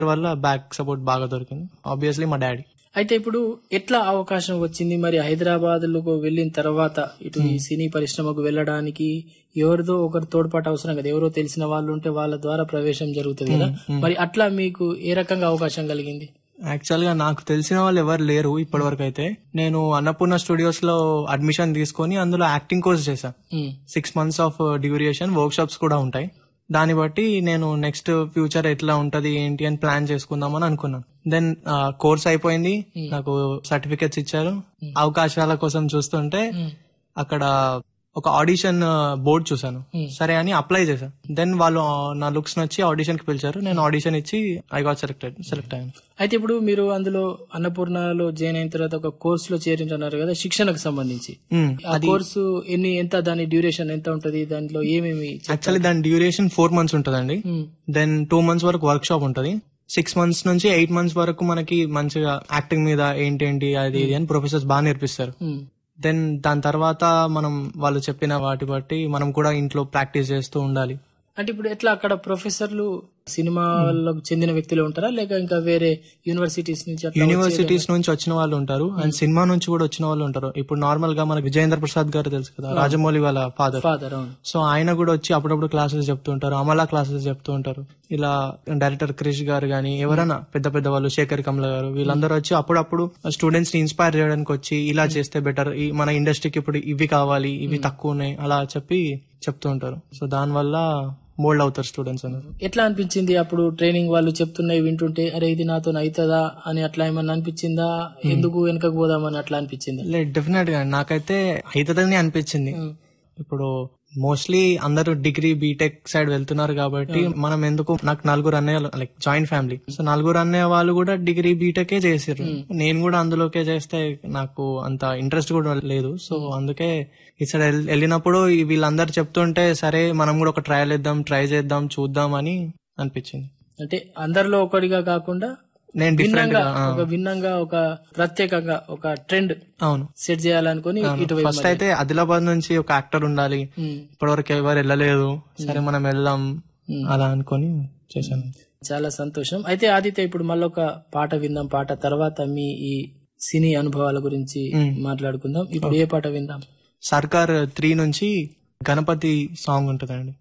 వల్ల back support బాగా దొరికింది ఆబ్వియస్లీ మా డాడీ అయితే ఇప్పుడు ఎట్లా అవకాశం వచ్చింది మరి హైదరాబాద్ లో వెళ్ళిన తర్వాత ఇటు ఈ సినీ పరిశ్రమకు వెళ్ళడానికి ఎవరిదో ఒకరు తోడ్పాటు అవసరం కదా ఎవరో తెలిసిన వాళ్ళు ఉంటే వాళ్ళ ద్వారా ప్రవేశం జరుగుతుంది కదా మరి అట్లా మీకు ఏ రకంగా అవకాశం కలిగింది యాక్చువల్ గా నాకు తెలిసిన వాళ్ళు ఎవరు లేరు ఇప్పటి వరకు అయితే నేను అన్నపూర్ణ స్టూడియోస్ లో అడ్మిషన్ తీసుకొని అందులో యాక్టింగ్ కోర్స్ చేశాను um, six months of duration workshops కూడా ఉంటాయి దాన్ని బట్టి నేను నెక్స్ట్ ఫ్యూచర్ ఎట్లా ఉంటది ఏంటి అని ప్లాన్ చేసుకుందామని అనుకున్నాను దెన్ కోర్స్ అయిపోయింది నాకు సర్టిఫికెట్స్ ఇచ్చారు అవకాశాల కోసం చూస్తుంటే అక్కడ ఒక ఆడిషన్ బోర్డ్ చూసాను సరే అని అప్లై చేశాను దెన్ వాళ్ళు ఆ, నా లుక్స్ నచ్చి ఆడిషన్ కి పిలిచారు నేను ఆడిషన్ ఇచ్చి ఐ గాట్ సెలెక్టెడ్ సెలెక్ట్ అయ్యాను అయితే ఇప్పుడు మీరు అందులో అన్నపూర్ణలో జాయిన్ అయిన తర్వాత ఒక కోర్సులో చేరింటున్నారు కదా శిక్షణకు సంబంధించి మ్మ్. ఆ కోర్సు ఎన్ని ఎంత దాని డ్యూరేషన్ ఎంత ఉంటది దాంట్లో ఏమేమి చెప్- యాక్చువల్లీ దాని డ్యూరేషన్ ఫోర్ మంత్స్ ఉంటదండి మ్మ్. దెన్ టూ మంత్స్ వరకు వర్క్ షాప్ ఉంటది సిక్స్ మంత్స్ నుంచి ఎయిట్ మంత్స్ వరకు మనకి మంచిగా యాక్టింగ్ మీద ఏంటేంటి అది ఇది అని ప్రొఫెసర్స్ బాగా నేర్పిస్తారు మ్మ్. దెన్ దాని తర్వాత మనం వాళ్ళు చెప్పిన వాటి బట్టి మనం కూడా ఇంట్లో ప్రాక్టీస్ చేస్తూ ఉండాలి అంటే ఇప్పుడు ఎట్లా అక్కడ ప్రొఫెసర్లు సినిమాలకు చెందిన వ్యక్తులు ఉంటారా లేక ఇంకా వేరే యూనివర్సిటీస్ నుంచి అట్లా యూనివర్సిటీస్ నుంచి వచ్చిన వాళ్ళు ఉంటారు అండ్ సినిమా నుంచి కూడా వచ్చిన వాళ్ళు ఉంటారు ఇప్పుడు నార్మల్ గా మనకి విజయేంద్ర ప్రసాద్ గారు తెలుసు కదా రాజమౌళి వాళ్ళ ఫాదర్ ఫాదర్ అవును సో ఆయన కూడా వచ్చి అప్పుడప్పుడు క్లాసెస్ చెప్తూ ఉంటారు అమలా క్లాసెస్ చెప్తూ ఉంటారు ఇలా డైరెక్టర్ క్రిష్ గారు గానీ ఎవరైనా పెద్ద పెద్ద వాళ్ళు శేఖర్ కమల గారు వీళ్ళందరూ వచ్చి అప్పుడప్పుడు స్టూడెంట్స్ ని ఇన్స్పైర్ చేయడానికి వచ్చి ఇలా చేస్తే బెటర్ మన ఇండస్ట్రీకి ఇప్పుడు ఇవి కావాలి ఇవి తక్కువ ఉన్నాయి అలా చెప్పి చెప్తూ ఉంటారు సో దాని వల్ల మోల్డ్ అవుతారు స్టూడెంట్స్ అన్నారు ఎట్లా అనిపించింది అప్పుడు ట్రైనింగ్ వాళ్ళు చెప్తున్నాయి వింటుంటే అరే ఇది నాతో అవుతుందా అని అట్లా ఏమన్నా అనిపించిందా ఎందుకు వెనకకు పోదామని అట్లా అనిపించింది లేదు డెఫినెట్ గా నాకైతే అవుతుందని అనిపించింది ఇప్పుడు మోస్ట్లీ అందరూ డిగ్రీ బీటెక్ సైడ్ వెళ్తున్నారు కాబట్టి మనం ఎందుకు నాకు నలుగురు అన్నయ్య లైక్ జాయింట్ ఫ్యామిలీ సో నలుగురు అన్నయ్య వాళ్ళు కూడా డిగ్రీ బీటెకే చేసారు నేను కూడా అందులోకే చేస్తే నాకు అంత ఇంట్రెస్ట్ కూడా లేదు సో అందుకే ఇక్కడ వెళ్ళినప్పుడు ఈ వీళ్ళందరూ చెప్తుంటే సరే మనం కూడా ఒక ట్రయల్ ఇద్దాం ట్రై చేద్దాం చూద్దాం అని అనిపించింది అంటే అందరిలో ఒకటిగా కాకుండా నేను డిఫరెంట్ భిన్నంగా గా ఆ, ఒక భిన్నంగా ఒక ప్రత్యేకంగా ఒక ట్రెండ్ అవును సెట్ చేయాలనుకుని ఇటువైపు ఫస్ట్ అయితే ఆదిలాబాద్ నుంచి ఒక యాక్టర్ ఉండాలి ఉమ్. ఇప్పటివరకు ఎవరు వెళ్ళలేదు సరే మనం వెళ్దాం అలా అనుకొని చేశాను చాలా సంతోషం అయితే ఆదిత్య ఇప్పుడు మళ్ళీ ఒక పాట విందాం పాట తర్వాత మీ ఈ సినీ అనుభవాల గురించి మాట్లాడుకుందాం ఇప్పుడు ఏ పాట విందాం సర్కార్ త్రీ నుంచి గణపతి సాంగ్ ఉంటుందండి